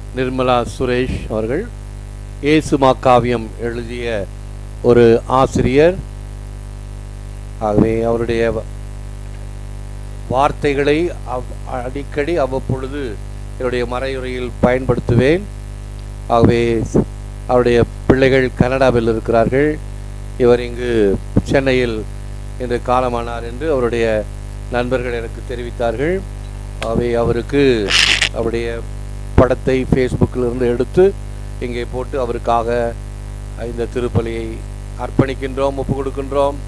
நிர்மலா சுரேஷ் அவர்கள் இயேசு மாக்காவியம் எழுதிய ஒரு ஆசிரியர் ஆகவே அவருடைய வ- வார்த்தைகளை அவ்- அடிக்கடி அவ்வப்பொழுது என்னுடைய மறையுரையில் பயன்படுத்துவேன் ஆகவே ஸ்- அவருடைய பிள்ளைகள் கனடாவில் இருக்கிறார்கள் இவர் இங்கு சென்னையில் இன்று காலமானார் என்று அவருடைய நண்பர்கள் எனக்கு தெரிவித்தார்கள் ஆகவே அவருக்கு அவருடைய படத்தை ஃபேஸ்புக்கில் இருந்து எடுத்து இங்கே போட்டு அவருக்காக இந்த திருப்பலியை அர்ப்பணிக்கின்றோம் ஒப்பு கொடுக்கின்றோம்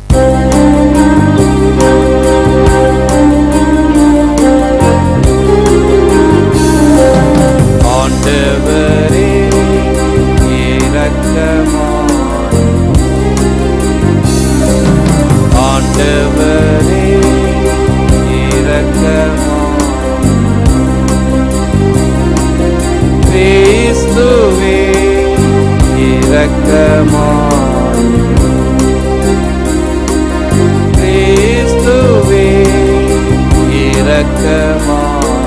ஆண்டவரே இரக்கமாய் ஆண்டவரே இரக்கமாய் கிறிஸ்துவே இரக்கமாய் கிறிஸ்துவே இரக்கமாய்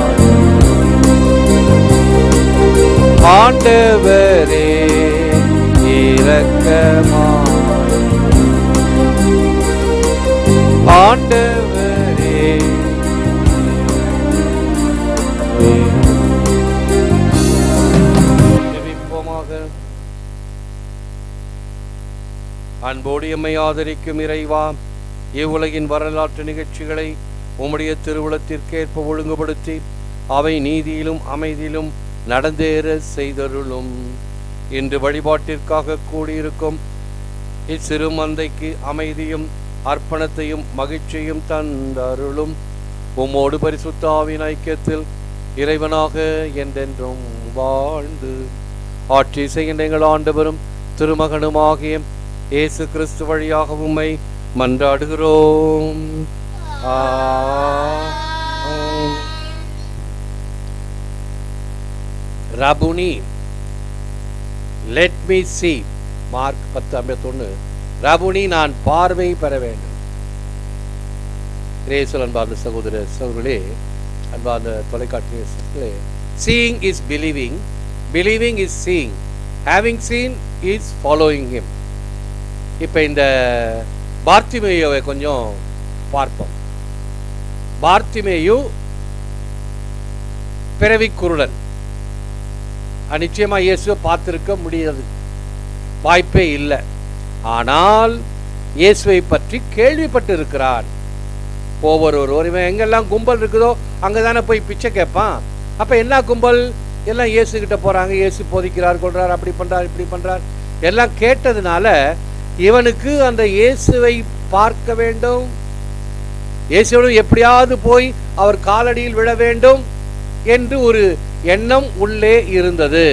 ஆண்டவரே இரக்கமாய் ஆண்டவரே ஜெபிப்போமாக அன்போடு எம்மை ஆதரிக்கும் இறைவா இவ்வுலகின் வரலாற்று நிகழ்ச்சிகளை உம்முடைய திருவுளத்திற்கேற்ப ஒழுங்குபடுத்தி அவை நீதியிலும் அமைதியிலும் நடந்தேற செய்தருளும் இன்று வழிபாட்டிற்காக கூடியிருக்கும் இச்சிறு மந்தைக்கு அமைதியும் அர்ப்பணத்தையும் மகிழ்ச்சியும் தந்தருளும் உம்மோடு பரிசுத்தாவின் ஐக்கியத்தில் இறைவனாக என்றென்றும் வாழ்ந்து ஆட்சி செய்கின்ற எங்கள் ஆண்டவரும் திருமகனுமாகிய இயேசு கிறிஸ்து வழியாக உம்மை மன்றாடுகிறோம் ஆமென். ரபுனி லெட் மீ see மார்க் பத்து ஐம்பத்தொன்று ரபுனி நான் பார்வை பெற வேண்டும் கிரேசல் அன்பார்ந்த சகோதர சகோதரர்களே அன்பார்ந்த தொலைக்காட்சி நேயர்களே seeing is believing believing is seeing having seen is following him இப்போ இந்த பார்த்திமேயோவை கொஞ்சம் பார்ப்போம் பார்த்திமேயு பிறவிக் குருடன் அஹ் நிச்சயமா இயேசுவை பார்த்திருக்க முடியாது வாய்ப்பே இல்லை ஆனால் இயேசுவை பற்றி கேள்விப்பட்டு இருக்கிறான் ஒவ்வொருவர் இவன் எங்கெல்லாம் கும்பல் இருக்குதோ அங்கே தானே போய் பிச்சை கேட்பான் அப்போ என்ன கும்பல் எல்லாம் இயேசு கிட்ட போகிறாங்க இயேசு போதிக்கிறார் கொள்றார் அப்படி பண்ணுறார் இப்படி பண்ணுறார் எல்லாம் கேட்டதுனால இவனுக்கு அந்த இயேசுவை பார்க்க வேண்டும் இயேசுவோடு எப்படியாவது போய் அவர் காலடியில் விழ வேண்டும் என்று ஒரு எண்ணம் உள்ளே இருந்தது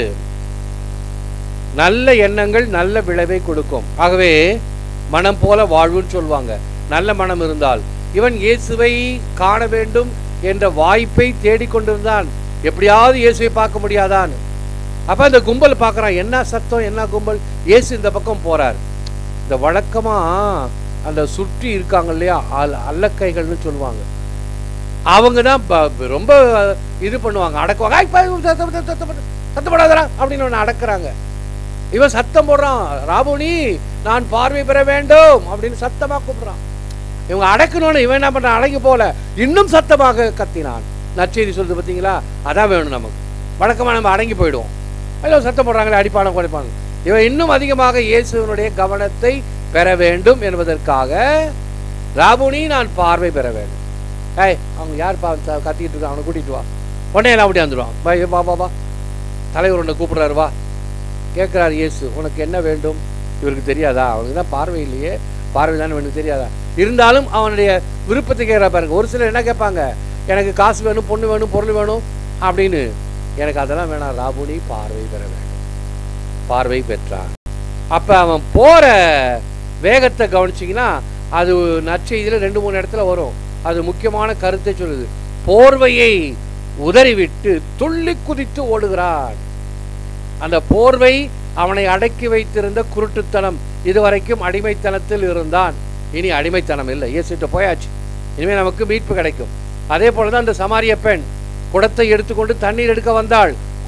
நல்ல எண்ணங்கள் நல்ல விளைவை கொடுக்கும் ஆகவே மனம் போல வாழ்வுன்னு சொல்லுவாங்க நல்ல மனம் இருந்தால் இவன் இயேசுவை காண வேண்டும் என்ற வாய்ப்பை தேடிக்கொண்டிருந்தான் எப்படியாவது இயேசுவை பார்க்க முடியாதான் அப்ப அந்த கும்பல் பார்க்கறான் என்ன சத்தம் என்ன கும்பல் இயேசு இந்த பக்கம் போறார் இந்த வழக்கமா அந்த சுற்றி இருக்காங்க இல்லையா அல் அல்லக்கைகள்னு சொல்லுவாங்க அவங்க தான் ப- ரொம்ப இது பண்ணுவாங்க அடக்குவாங்க "ஐய், பா, சத்தம் சத்தம் சத்தம் போடு, சத்தம் போடாதடா அப்படின்னு ஒன்று அடக்குறாங்க இவன் சத்தம் போடுறான் ராபுனி நான் பார்வை பெற வேண்டும் அப்படின்னு சத்தமா கூப்பிடுறான் இவங்க அடக்கணும்னு இவன் என்ன பண்றான் அடங்கி போல இன்னும் சத்தமாக கத்தினான் நற்செய்தி சொல்லுது பார்த்தீங்களா அதான் வேணும் நமக்கு வழக்கமா நம்ம அடங்கி போயிடுவோம் ஐயோ சத்தம் போடுறாங்களே அடிப்பான குறைப்பாங்க இவன் இன்னும் அதிகமாக இயேசுவனுடைய கவனத்தை பெற வேண்டும் என்பதற்காக ராபுனி நான் பார்வை பெற வேண்டும் ஏய் அவங்க யார் பா த- கத்திக்கிட்டு இருக்கான் அவனை கூட்டிட்டு வா உடனே எல்லாம் அப்படி வந்துடுவான் வா ஏய், வா வா வா தலைவர் உன்னை கூப்பிடுறாரு வா கேட்குறாரு இயேசு உனக்கு என்ன வேண்டும் இவருக்கு தெரியாதா அவனுக்கு தான் பார்வை இல்லையே பார்வை தானே வேணும் தெரியாதா இருந்தாலும் அவனுடைய விருப்பத்தை கேட்குறா பாருங்க ஒரு சிலர் என்ன கேட்பாங்க எனக்கு காசு வேணும் பொண்ணு வேணும் பொருள் வேணும் அப்படின்னு எனக்கு அதெல்லாம் வேணாம் ராபுனி பார்வை பெற வேண்டும் பார்வை பெற்றான் அப்போ அவன் போகிற வேகத்தை கவனிச்சிங்கன்னா அது நற்செய்தியில் ரெண்டு மூணு இடத்துல வரும் அது முக்கியமான கருத்தை சொல்லுது போர்வையை உதறிவிட்டு துள்ளி குதித்து ஓடுகிறான் அந்த போர்வை அவனை அடக்கி வைத்திருந்த குருட்டுத்தனம் இதுவரைக்கும் அடிமைத்தனத்தில் இருந்தான் இனி அடிமைத்தனம் இல்லை இயேசுட்ட போயாச்சு இனிமேல் நமக்கு மீட்பு கிடைக்கும் அதே போல தான் அந்த சமாரிய பெண் குடத்தை எடுத்துக்கொண்டு தண்ணீர் எடுக்க வந்தாள்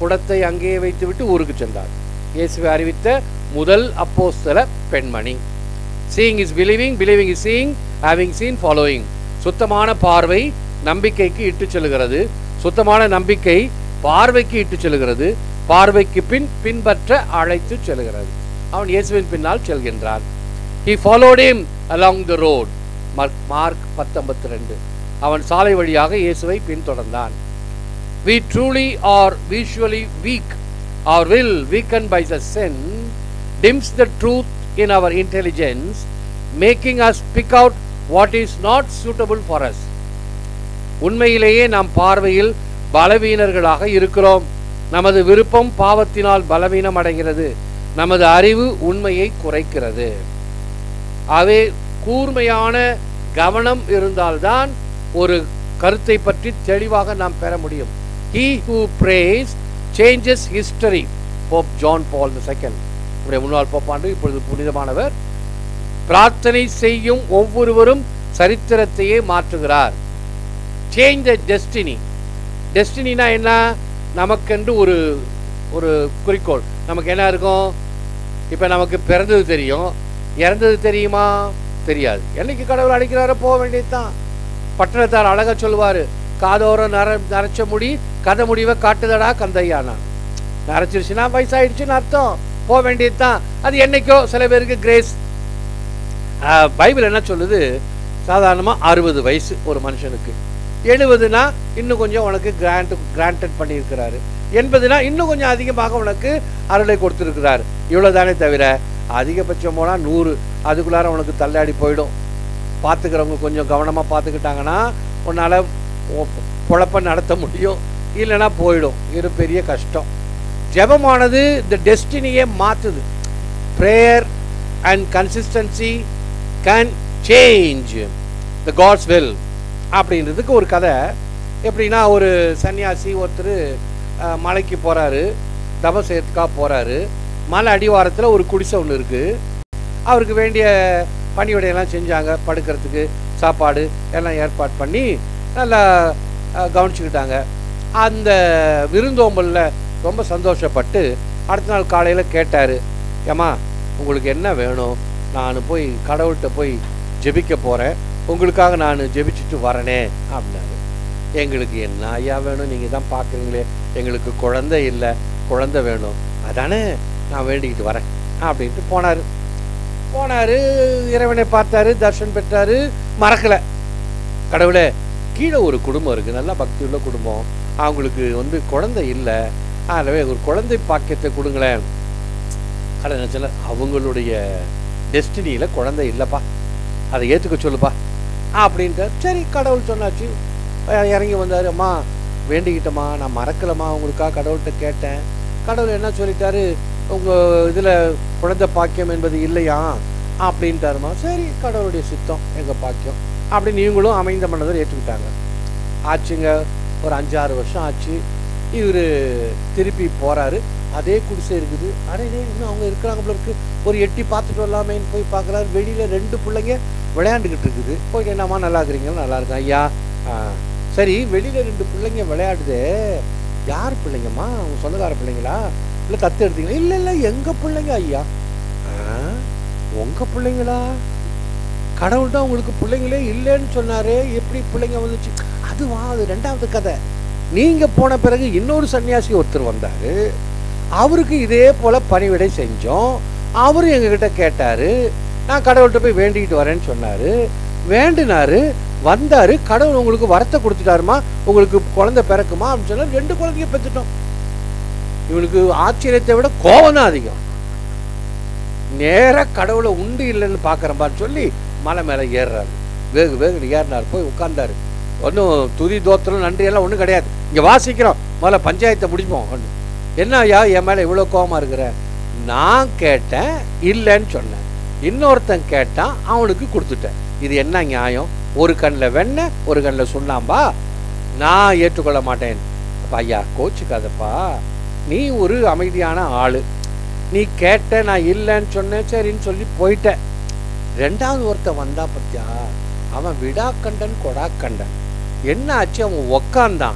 குடத்தை அங்கேயே வைத்துவிட்டு ஊருக்கு சென்றார் இயேசுவை அறிவித்த முதல் அப்போஸ்தல பெண்மணி seeing is believing believing is seeing having seen following சுத்தமான பார்வை நம்பிக்கைக்கு இட்டுச் செல்கிறது சுத்தமான நம்பிக்கை பார்வைக்கு இட்டுச் செல்கிறது பார்வைக்கு பின் பின்பற்ற அழைத்து செல்கிறது அவன் இயேசுவின் பின்னால் செல்கின்றான் he followed him along the road Mark Mark பத்தொன்பத்தி ரெண்டு அவன் சாலை வழியாக இயேசுவை பின்தொடர்ந்தான் we truly are visually weak our will weakened by the sin dims the truth in our intelligence making us pick out what is not suitable for us உண்மையிலேயே நாம் பார்வையில் பலவீனர்களாக இருக்கிறோம் நமது விருப்பம் பாவத்தினால் பலவீனம் அடைகிறது நமது அறிவு உண்மையை குறைக்கிறது அவே கூர்மையான கவனம் இருந்தால்தான் ஒரு கருத்தை பற்றி தெளிவாக நாம் பெற முடியும் he who prays changes history Pope John Paul the second நம்முடைய முன்னாள் போப்பாண்டு இப்பொழுது புனிதமானவர் பிரார்த்தனை செய்யும் ஒவ்வொருவரும் சரித்திரத்தையே மாற்றுகிறார் சேஞ்ச் த டெஸ்டினி டெஸ்டினினா என்ன நமக்கென்று ஒரு ஒரு குறிக்கோள் நமக்கு என்ன இருக்கும் இப்போ நமக்கு பிறந்தது தெரியும் இறந்தது தெரியுமா தெரியாது என்னைக்கு கடவுள் அடிக்கிறாரோ போக வேண்டியதுதான் பட்டணத்தார் அழகா சொல்லுவார் காதோரம் நர நரைச்ச முடி கதை முடிவை காட்டுதடா கந்தையானா நரைச்சிருச்சுன்னா வயசாயிடுச்சுன்னு அர்த்தம் போக வேண்டியதுதான் அது என்னைக்கோ சில பேருக்கு கிரேஸ் பைபிள் என்ன சொல்லுது சாதாரணமாக அறுபது வயசு ஒரு மனுஷனுக்கு எழுபதுனா இன்னும் கொஞ்சம் உனக்கு கிராண்ட் கிராண்டட் பண்ணியிருக்கிறாரு எண்பதுனா இன்னும் கொஞ்சம் அதிகமாக உனக்கு அருளை கொடுத்துருக்கிறாரு இவ்வளோதானே தவிர அதிகபட்சம் போனால் நூறு அதுக்குள்ளார உனக்கு தள்ளாடி போயிடும் பார்த்துக்கிறவங்க கொஞ்சம் கவனமாக பார்த்துக்கிட்டாங்கன்னா உன்னால் பொழப்ப நடத்த முடியும் இல்லைன்னா போயிடும் இது பெரிய கஷ்டம் ஜெபமானது இந்த டெஸ்டினியை மாற்றுது prayer and consistency can change the God's will அப்படின்றதுக்கு ஒரு கதை எப்படின்னா ஒரு சன்னியாசி ஒருத்தர் அஹ், மலைக்கு போகிறாரு தபம் செய்யறதுக்காக போகிறாரு மலை அடிவாரத்தில் ஒரு குடிசை ஒன்று இருக்குது அவருக்கு வேண்டிய பணிவிடையெல்லாம் செஞ்சாங்க படுக்கிறதுக்கு சாப்பாடு எல்லாம் ஏற்பாடு பண்ணி நல்லா அஹ், கவனிச்சுக்கிட்டாங்க அந்த விருந்தோம்பலில் ரொம்ப சந்தோஷப்பட்டு அடுத்த நாள் காலையில் கேட்டார் ஏம்மா உங்களுக்கு என்ன வேணும் நான் போய் கடவுள்கிட்ட போய் ஜெபிக்க போகிறேன் உங்களுக்காக நான் ஜெபிச்சுட்டு வரனே அப்படின்னாரு எங்களுக்கு என்ன ஐயா வேணும் நீங்கள் தான் பார்க்குறீங்களே எங்களுக்கு குழந்தை இல்லை குழந்தை வேணும் அதானே நான் வேண்டிக்கிட்டு வரேன் அப்படின்ட்டு போனார் போனார் இறைவனை பார்த்தாரு தர்ஷன் பெற்றாரு மறக்கலை கடவுளே கீழே ஒரு குடும்பம் இருக்குது நல்லா பக்தி உள்ள குடும்பம் அவங்களுக்கு வந்து குழந்தை இல்லை அதனால ஒரு குழந்தை பாக்கியத்தை கொடுங்களேன் கடை நினச்சல அவங்களுடைய டெஸ்டினியில் குழந்தை இல்லைப்பா அதை ஏற்றுக்க சொல்லுப்பா அப்படின்ட்டு சரி கடவுள் சொன்னாச்சு அஹ் இறங்கி வந்தார் அம்மா வேண்டிக்கிட்டம்மா நான் மறக்கலம்மா உங்களுக்காக கடவுள்கிட்ட கேட்டேன் கடவுள் என்ன சொல்லிட்டாரு உங்கள் இதில் குழந்தை பாக்கியம் என்பது இல்லையா அப்படின்ட்டாருமா சரி கடவுளுடைய சித்தம் எங்கள் பாக்கியம் அப்படி நீங்களும் அமைந்த மனதில் ஏற்றுக்கிட்டாங்க ஆச்சுங்க ஒரு அஞ்சாறு வருஷம் ஆச்சு இவர் திருப்பி போகிறாரு அதே குடிசை இருக்குது அடே டேய், இன்னும் அவங்க இருக்கிறாங்க போல இருக்கு ஒரு எட்டி பார்த்துட்டு வரலாமேன்னு போய் பார்க்குறாரு வெளியில் ரெண்டு பிள்ளைங்க விளையாண்டுக்கிட்டு இருக்குது போய் என்னம்மா நல்லா இருக்கிறீங்களா நல்லா இருக்கேன் ஐயா ஆ, சரி வெளியில் ரெண்டு பிள்ளைங்க விளையாடுதே யார் பிள்ளைங்கம்மா அவங்க சொந்தக்கார பிள்ளைங்களா இல்லை தத்து எடுத்தீங்களா இல்லை இல்லை எங்கள் பிள்ளைங்க ஐயா ஆ, உங்க பிள்ளைங்களா கடவுள் தான் உங்களுக்கு பிள்ளைங்களே இல்லைன்னு சொன்னாரே எப்படி பிள்ளைங்க வந்துச்சு அதுவா அது ரெண்டாவது கதை நீங்க போன பிறகு இன்னொரு சன்னியாசி ஒருத்தர் வந்தாரு அவருக்கு இதே போல பணிவிடை செஞ்சோம் அவரும் எங்ககிட்ட கேட்டாரு நான் கடவுள்கிட்ட போய் வேண்டிக்கிட்டு வரேன்னு சொன்னாரு வேண்டினாரு வந்தாரு கடவுள் உங்களுக்கு வரத்தை கொடுத்துட்டாருமா உங்களுக்கு குழந்தை பிறக்குமா அப்படின்னு சொன்னாரு ரெண்டு குழந்தைங்க பெற்றுட்டோம் இவனுக்கு ஆச்சரியத்தை விட கோபம் தான் அதிகம் நேரா கடவுளை உண்டு இல்லைன்னு பார்க்குறப்பான்னு சொல்லி மலை மேலே ஏறுறாரு வேகு வேகுன்னு ஏறினார் போய் உட்கார்ந்தாரு ஒன்றும் துதி தோத்திரம் நன்றி எல்லாம் ஒன்றும் கிடையாது இங்கே வாசிக்கிறோம் முதல்ல பஞ்சாயத்தை முடிப்போம் ஒன்று என்ன ஐயா என் மேலே இவ்வளோ கோவமா இருக்கிற நான் கேட்டேன் இல்லைன்னு சொன்னேன் இன்னொருத்தன் கேட்டான் அவனுக்கு கொடுத்துட்டேன் இது என்ன நியாயம் ஒரு கண்ணில் வெண்ணெய் ஒரு கண்ணில் சுண்ணாம்பா நான் ஏற்றுக்கொள்ள மாட்டேன் அப்பா ஐயா கோச்சுக்காதப்பா நீ ஒரு அமைதியான ஆளு நீ கேட்ட நான் இல்லைன்னு சொன்னேன் சரின்னு சொல்லி போயிட்டேன் ரெண்டாவது ஒருத்தன் வந்தா பத்தியா அவன் விடாக்கண்டன் கொடாக்கண்டன் என்ன ஆச்சு அவன் உக்காந்தான்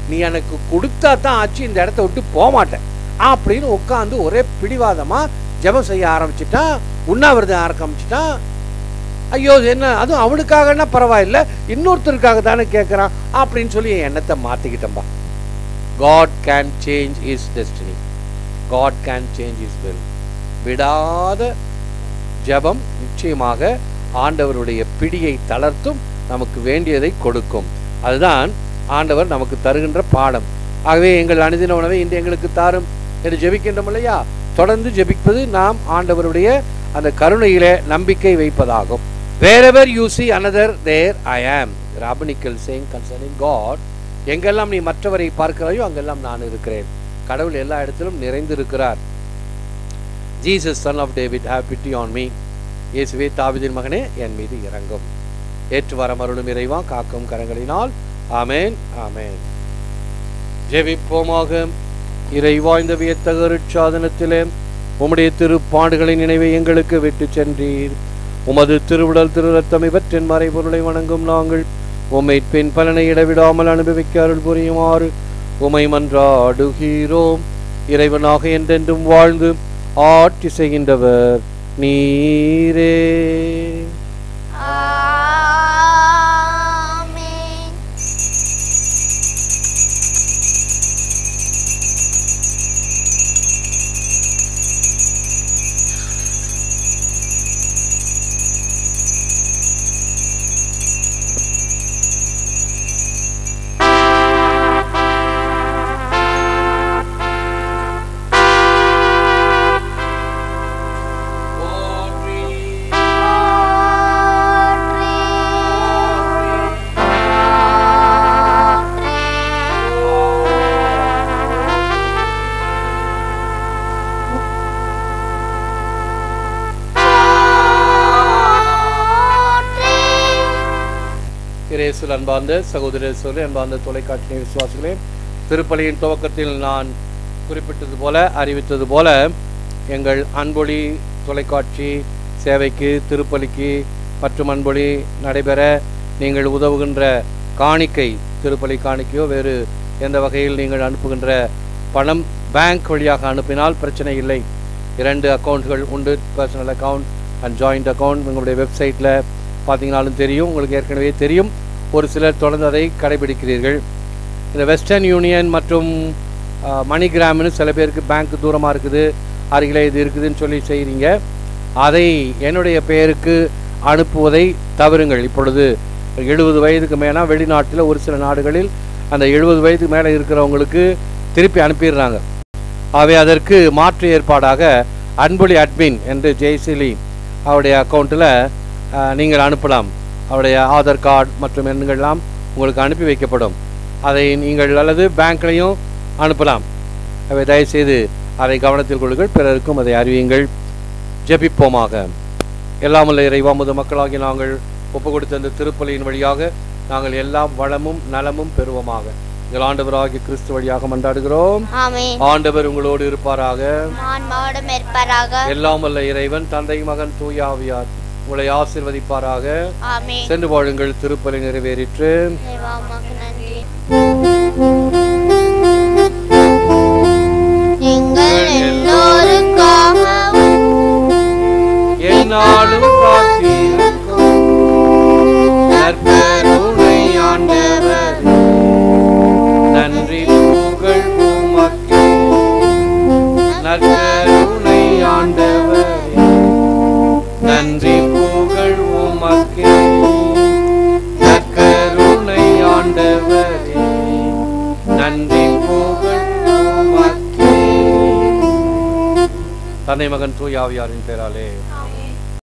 நீ எனக்கு கொடுத்தா தான் ஆச்சு இந்த இடத்த விட்டு போக மாட்டேன் அப்படின்னு உட்காந்து ஒரே பிடிவாதமா ஜெபம் செய்ய ஆரம்பிச்சிட்டான் உண்ணாவிரதம் ஆரம்பிச்சிட்டான் ஐயோ என்ன அதுவும் அவனுக்காகனா பரவாயில்ல இன்னொருத்தருக்காக தானே கேட்குறான் அப்படின்னு சொல்லி என் எண்ணத்தை மாற்றிக்கிட்டேன்பா God can change is destiny God can change is will விடாத ஜெபம் நிச்சயமாக ஆண்டவருடைய பிடியை தளர்த்தும் நமக்கு வேண்டியதை கொடுக்கும் அதுதான் ஆண்டவர் நமக்கு தருகின்ற பாடம் ஆகவே எங்கள் அனுதின உணவை இன்று எங்களுக்கு தாரும் என்று ஜெபிக்கின்றோம் இல்லையா தொடர்ந்து ஜெபிப்பது நாம் ஆண்டவருடைய அந்த கருணையிலே நம்பிக்கை வைப்பதாகும் whatever you see another there I am rabbinical saying concerning God எங்கெல்லாம் நீ மற்றவரை பார்க்கிறாயோ அங்கெல்லாம் நான் இருக்கிறேன் கடவுள் எல்லா இடத்திலும் நிறைந்திருக்கிறார் Jesus son of David have pity on me இயேசுவே தாவிதின் மகனே என் மீது இறங்கும் ஏற்று வரம் அருளும் இறைவா காக்கும் கரங்களினால் ஆமேன் ஆமேன் ஜெபிப்போமாக இறைவா இந்த வியத்தக சாதனத்திலே உம்முடைய திருப்பாடுகளின் நினைவை எங்களுக்கு விட்டு சென்றீர் உமது திருவுடல் திரு ரத்தம் இவற்றின் மறைபொருளை வணங்கும் நாங்கள் உம்மை பின் பலனை இடைவிடாமல் அனுபவிக்க அருள் புரியுமாறு உமை மன்றாடுகிறோம் இறைவனாக என்றென்றும் வாழ்ந்து ஆட்சி செய்கின்றவர் நீரே ஆமென் இயேசுவில் அன்பார்ந்த சகோதர சொல்லி அன்பார்ந்த தொலைக்காட்சி விசுவாசிகளே திருப்பலியின் துவக்கத்தில் நான் குறிப்பிட்டது போல அறிவித்தது போல எங்கள் அன்பொழி தொலைக்காட்சி சேவைக்கு திருப்பலிக்கு மற்றும் அன்பொழி நடைபெற நீங்கள் உதவுகின்ற காணிக்கை திருப்பலி காணிக்கையோ வேறு எந்த வகையில் நீங்கள் அனுப்புகின்ற பணம் பேங்க் வழியாக அனுப்பினால் பிரச்சனை இல்லை இரண்டு அக்கௌண்ட்கள் உண்டு personal account and joint account உங்களுடைய வெப்சைட்டில் பார்த்தீங்கனாலும் தெரியும் உங்களுக்கு ஏற்கனவே தெரியும் ஒரு சிலர் தொடர்ந்து அதை கடைபிடிக்கிறீர்கள் இந்த வெஸ்டர்ன் யூனியன் மற்றும் மணிகிராம்னு சில பேருக்கு பேங்க் தூரமாக இருக்குது அருகிலே இது இருக்குதுன்னு சொல்லி செய்கிறீங்க அதை என்னுடைய பெயருக்கு அனுப்புவதை தவறுங்கள் இப்பொழுது எழுபது வயதுக்கு மேலே வெளிநாட்டில் ஒரு சில நாடுகளில் அந்த எழுபது வயதுக்கு மேலே இருக்கிறவங்களுக்கு திருப்பி அனுப்பிடுறாங்க ஆகவே அதற்கு மாற்று ஏற்பாடாக அன்பொழி அட்மின் என்று ஜெய்சிலி அவருடைய அக்கௌண்ட்டில் நீங்கள் அனுப்பலாம் அவருடைய ஆதார் கார்டு மற்றும் எண்கள்லாம் உங்களுக்கு அனுப்பி வைக்கப்படும் அதை நீங்கள் அல்லது பேங்க்லையும் அனுப்பலாம் அவை தயவுசெய்து அதை கவனத்தில் கொள்ளுங்கள் பிறருக்கும் அதை அறிவியுங்கள் ஜெபிப்போமாக எல்லாமல்ல இறைவா முத மக்களாகி நாங்கள் ஒப்பு கொடுத்த இந்த திருப்பலியின் வழியாக நாங்கள் எல்லாம் வளமும் நலமும் பெறுவோமாக எங்கள் ஆண்டவராகிய கிறிஸ்து வழியாக மன்றாடுகிறோம் ஆமென் ஆண்டவர் உங்களோடு இருப்பாராக ஆன்மாவோடும் இருப்பாராக எல்லாம் வல்ல இறைவன் தந்தை மகன் தூயாவியார் உங்களை ஆசிர்வதிப்பாராக ஆமென் சென்று வாழுங்கள் திருப்பலி நிறைவேறிற்று தேவா உமக்கு நன்றி எங்கள் எல்லோருக்காகவும் என்னாலும் காத்திருக்கும் நற்கருணை ஆண்டவர் நன்றி புகழ் உமக்கே நற்கருணை ஆண்டவர் நன்றி புகழ் உமக்கே நற்கருணை ஆண்டவரே நன்றி புகழ் உமக்கே தந்தை மகன் தூயாவியாரின் பேராலே ஆமென்